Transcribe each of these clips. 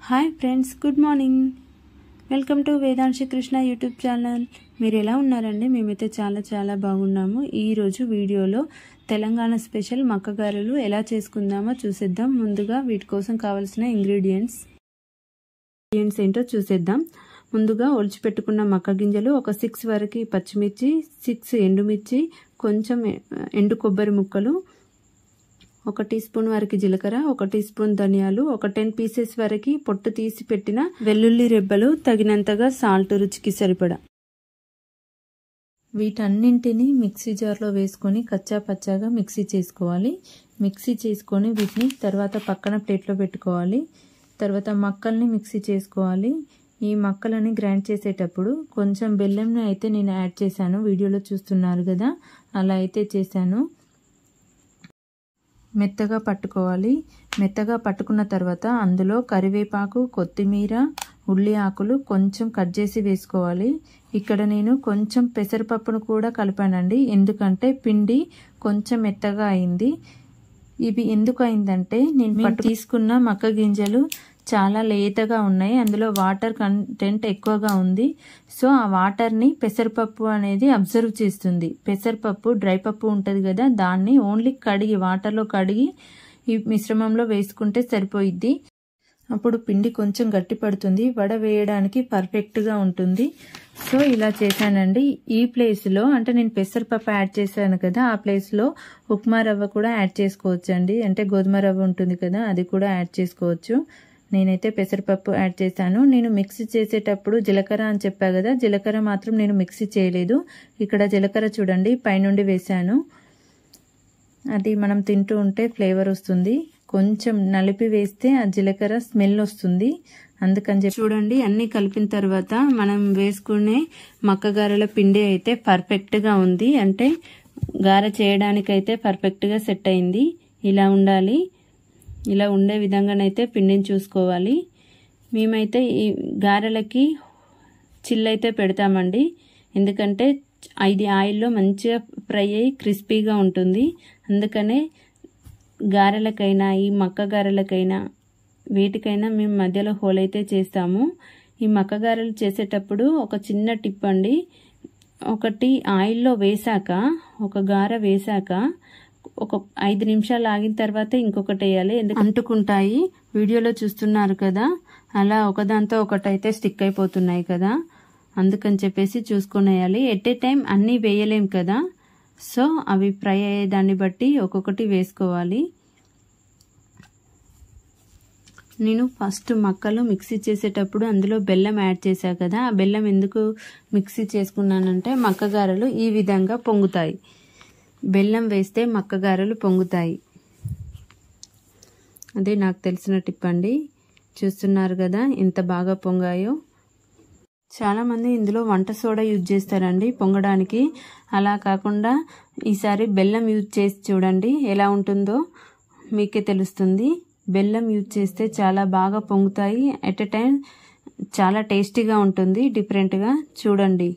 hi friends good morning welcome to Vedanshi Krishna YouTube channel మీరు ఎలా ఉన్నారండి మేమైతే చాలా చాలా బాగున్నాము ఈరోజు వీడియోలో తెలంగాణ స్పెషల్ మక్కగారెలు ఎలా చేసుకుందామో చూసేద్దాం ముందుగా వీటి కోసం కావాల్సిన ఇంగ్రీడియంట్స్ ఇంగ్రీడియంట్స్ ఏంటో చూసేద్దాం ముందుగా ఒలిచిపెట్టుకున్న మక్క గింజలు ఒక సిక్స్ వరకు పచ్చిమిర్చి సిక్స్ ఎండుమిర్చి కొంచెం ఎండు కొబ్బరి ముక్కలు ఒక టీ స్పూన్ వరకు జీలకర్ర ఒక టీ స్పూన్ ధనియాలు ఒక టెన్ పీసెస్ వరకు పొట్టు తీసి పెట్టిన వెల్లుల్లి రెబ్బలు తగినంతగా సాల్ట్ రుచికి సరిపడా వీటన్నింటినీ మిక్సీ జార్లో వేసుకొని కచ్చా పచ్చాగా మిక్సీ చేసుకోవాలి మిక్సీ చేసుకొని వీటిని తర్వాత పక్కన ప్లేట్లో పెట్టుకోవాలి తర్వాత మక్కల్ని మిక్సీ చేసుకోవాలి ఈ మక్కలని గ్రైండ్ చేసేటప్పుడు కొంచెం బెల్లంని అయితే నేను యాడ్ చేశాను వీడియోలో చూస్తున్నారు కదా అలా అయితే చేశాను మెత్తగా పట్టుకోవాలి మెత్తగా పట్టుకున్న తర్వాత అందులో కరివేపాకు కొత్తిమీర ఉల్లి ఆకులు కొంచెం కట్ చేసి వేసుకోవాలి ఇక్కడ నేను కొంచెం పెసరపప్పును కూడా కలిపానండి ఎందుకంటే పిండి కొంచెం మెత్తగా అయింది ఇవి ఎందుకు అయిందంటే నేను పట్టు తీసుకున్న మక్క గింజలు చాలా లేతగా ఉన్నాయి అందులో వాటర్ కంటెంట్ ఎక్కువగా ఉంది సో ఆ వాటర్ని పెసరపప్పు అనేది అబ్జర్వ్ చేస్తుంది పెసరపప్పు డ్రై పప్పు ఉంటుంది కదా దాన్ని ఓన్లీ కడిగి వాటర్లో కడిగి ఈ మిశ్రమంలో వేసుకుంటే సరిపోయిద్ది అప్పుడు పిండి కొంచెం గట్టి పడుతుంది వడ వేయడానికి పర్ఫెక్ట్గా ఉంటుంది సో ఇలా చేశానండి ఈ ప్లేస్లో అంటే నేను పెసరపప్పు యాడ్ చేశాను కదా ఆ ప్లేస్లో ఉప్మా రవ్వ కూడా యాడ్ చేసుకోవచ్చు అండి అంటే గోధుమ రవ్వ ఉంటుంది కదా అది కూడా యాడ్ చేసుకోవచ్చు నేనైతే పెసరపప్పు యాడ్ చేశాను నేను మిక్సీ చేసేటప్పుడు జీలకర్ర అని చెప్పా కదా జీలకర్ర మాత్రం నేను మిక్సీ చేయలేదు ఇక్కడ జీలకర్ర చూడండి పైనుండి వేశాను అది మనం తింటూ ఉంటే ఫ్లేవర్ వస్తుంది కొంచెం నలిపి వేస్తే ఆ జీలకర్ర స్మెల్ వస్తుంది అందుకని చెప్పి చూడండి అన్నీ కలిపిన తర్వాత మనం వేసుకునే మక్క గారెల పిండి అయితే పర్ఫెక్ట్గా ఉంది అంటే గారె చేయడానికైతే పర్ఫెక్ట్గా సెట్ అయింది ఇలా ఉండాలి ఇలా ఉండే విధంగానైతే పిండిని చూసుకోవాలి మేమైతే ఈ గారెలకి చిల్లైతే పెడతామండి ఎందుకంటే ఇది ఆయిల్లో మంచిగా ఫ్రై అయ్యి క్రిస్పీగా ఉంటుంది అందుకనే గారెలకైనా ఈ మక్క గారెలకైనా వీటికైనా మేము మధ్యలో హోల్ అయితే చేస్తాము ఈ మక్క గారెలు చేసేటప్పుడు ఒక చిన్న టిప్ అండి ఒకటి ఆయిల్లో వేసాక ఒక గార వేసాక ఒక ఐదు నిమిషాలు ఆగిన తర్వాత ఇంకొకటి వేయాలి ఎందుకు అంటుకుంటాయి వీడియోలో చూస్తున్నారు కదా అలా ఒకదాంతో ఒకటైతే స్టిక్ అయిపోతున్నాయి కదా అందుకని చెప్పేసి చూసుకొని వేయాలి ఎట్ ఏ టైం అన్నీ వేయలేం కదా సో అవి ఫ్రై అయ్యేదాన్ని బట్టి ఒక్కొక్కటి వేసుకోవాలి నేను ఫస్ట్ మక్కలు మిక్సీ చేసేటప్పుడు అందులో బెల్లం యాడ్ చేశా కదా ఆ బెల్లం ఎందుకు మిక్సీ చేసుకున్నానంటే మక్కగారెలు ఈ విధంగా పొంగుతాయి బెల్లం వేస్తే మక్కగారెలు పొంగుతాయి అదే నాకు తెలిసిన టిప్ అండి చూస్తున్నారు కదా ఎంత బాగా పొంగాయో చాలామంది ఇందులో వంట సోడా యూజ్ చేస్తారండి పొంగడానికి అలా కాకుండా ఈసారి బెల్లం యూజ్ చేసి చూడండి ఎలా ఉంటుందో మీకే తెలుస్తుంది బెల్లం యూజ్ చేస్తే చాలా బాగా పొంగుతాయి ఎట్ ఎ టైం చాలా టేస్టీగా ఉంటుంది డిఫరెంట్గా చూడండి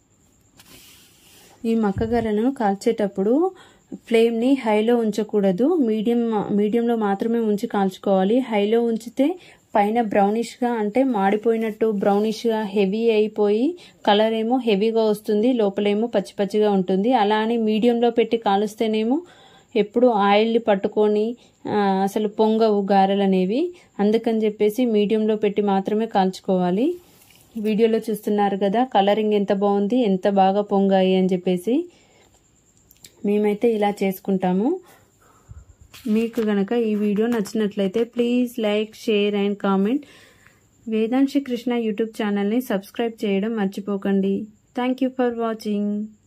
ఈ మక్కగారెలను కాల్చేటప్పుడు ఫ్లేమ్ని హైలో ఉంచకూడదు మీడియం మీడియంలో మాత్రమే ఉంచి కాల్చుకోవాలి హైలో ఉంచితే పైన బ్రౌనిష్గా అంటే మాడిపోయినట్టు బ్రౌనిష్గా హెవీ అయిపోయి కలర్ ఏమో హెవీగా వస్తుంది లోపలేమో పచ్చి పచ్చిగా ఉంటుంది అలా అని మీడియంలో పెట్టి కాలుస్తేనేమో ఎప్పుడు ఆయిల్ని పట్టుకొని అసలు పొంగవు గారెలు అనేవి అందుకని చెప్పేసి మీడియంలో పెట్టి మాత్రమే కాల్చుకోవాలి వీడియోలో చూస్తున్నారు కదా కలరింగ్ ఎంత బాగుంది ఎంత బాగా పొంగాయి అని చెప్పేసి మేమైతే ఇలా చేసుకుంటాము మీకు గనక ఈ వీడియో నచ్చినట్లయితే please like share and comment Vedanshi Krishna YouTube ఛానల్ని సబ్స్క్రైబ్ చేయడం మర్చిపోకండి థ్యాంక్ యూ ఫర్ వాచింగ్